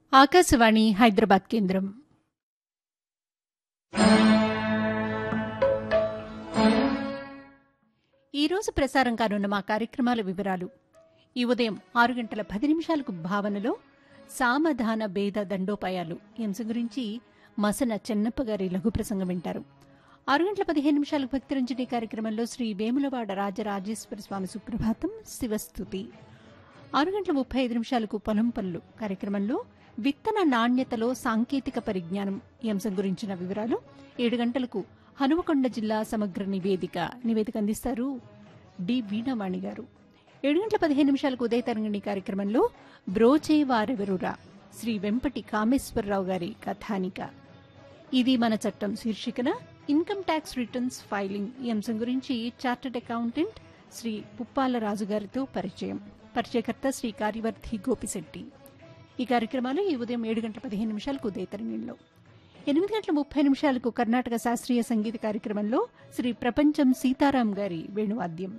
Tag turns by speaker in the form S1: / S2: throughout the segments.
S1: ఆకాశవాణి హైదరాబాద్ కేంద్రం ఈరోజు ప్రసారం కానున్న మా కార్యక్రమాల వివరాలు ఈ ఉదయం ఆరు గంటల పది నిమిషాలకు భావనలో సామధాన భేద దండోపాయాలు ఈ అంశం గురించి మసన చెన్నప్ప గారి లఘు ప్రసంగం వింటారు ఆరు గంటల పదిహేను నిమిషాలకు భక్తిరంజని కార్యక్రమంలో శ్రీ వేములవాడ రాజరాజేశ్వర స్వామి సుప్రభాతం శివస్థుతి ఆరు గంటల ముప్పై ఐదు నిమిషాలకు పొలం పనులు కార్యక్రమంలో విత్తన నాణ్యతలో సాంకేతిక పరిజ్ఞానం ఈ అంశం గురించిన వివరాలు ఏడు గంటలకు హనుమకొండ జిల్లా సమగ్ర నివేదిక నివేదిక అందిస్తారు డి వీణావాణి గారు ఏడు గంటల పదిహేను నిమిషాలకు ఉదయ తరంగిణి కార్యక్రమంలో బ్రోచే వారెవరురా శ్రీ వెంపటి కామేశ్వరరావు గారి కథానిక ఇది మన చట్టం శీర్షికన ఇన్కమ్ ట్యాక్స్ రిటర్న్స్ ఫైలింగ్ ఈ అంశం గురించి చార్టెడ్ అకౌంటెంట్ శ్రీ పుప్పాల రాజు గారితో పరిచయం పరిచయకర్త శ్రీ కార్యవర్ధి గోపిశెట్టి ఈ కార్యక్రమాలు ఈ ఉదయం ఏడు గంటల పదిహేను నిమిషాలకు ఉదయతరంగంలో ఎనిమిది గంటల ముప్పై నిమిషాలకు కర్ణాటక శాస్త్రీయ సంగీత కార్యక్రమంలో శ్రీ ప్రపంచం సీతారాం గారి వేణువాద్యం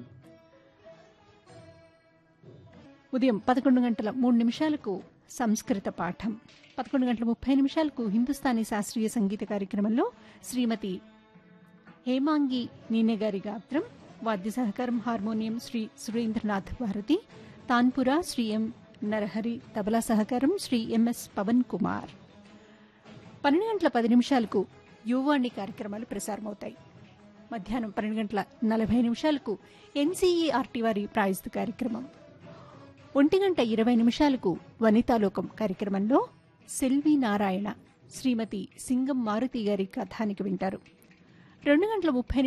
S1: ఉదయం పదకొండు గంటల మూడు నిమిషాలకు సంస్కృత పాఠం పదకొండు గంటల ముప్పై నిమిషాలకు హిందుస్థానీ శాస్త్రీయ సంగీత కార్యక్రమంలో శ్రీమతి హేమాంగి నీనే గారి గాత్రం వాద్య సహకారం హార్మోనియం శ్రీ సురేంద్రనాథ్ భారతి తాన్పురా శ్రీ ఎం నరహరి తబలా సహకారం శ్రీ ఎంఎస్ పవన్ కుమార్ పన్నెండు గంటల పది నిమిషాలకు యువవాణి కార్యక్రమాలు ప్రసారమవుతాయి మధ్యాహ్నం పన్నెండు గంటల నలభై నిమిషాలకు ఎన్సీఈఆర్టీ వారి ప్రాయస్త కార్యక్రమం ఒంటి గంట ఇరవై నిమిషాలకు వనితాలోకం కార్యక్రమంలో సెల్వి నారాయణ శ్రీమతి సింగం మారుతి గారి కథానికి వింటారు రెండు గంటల ముప్పై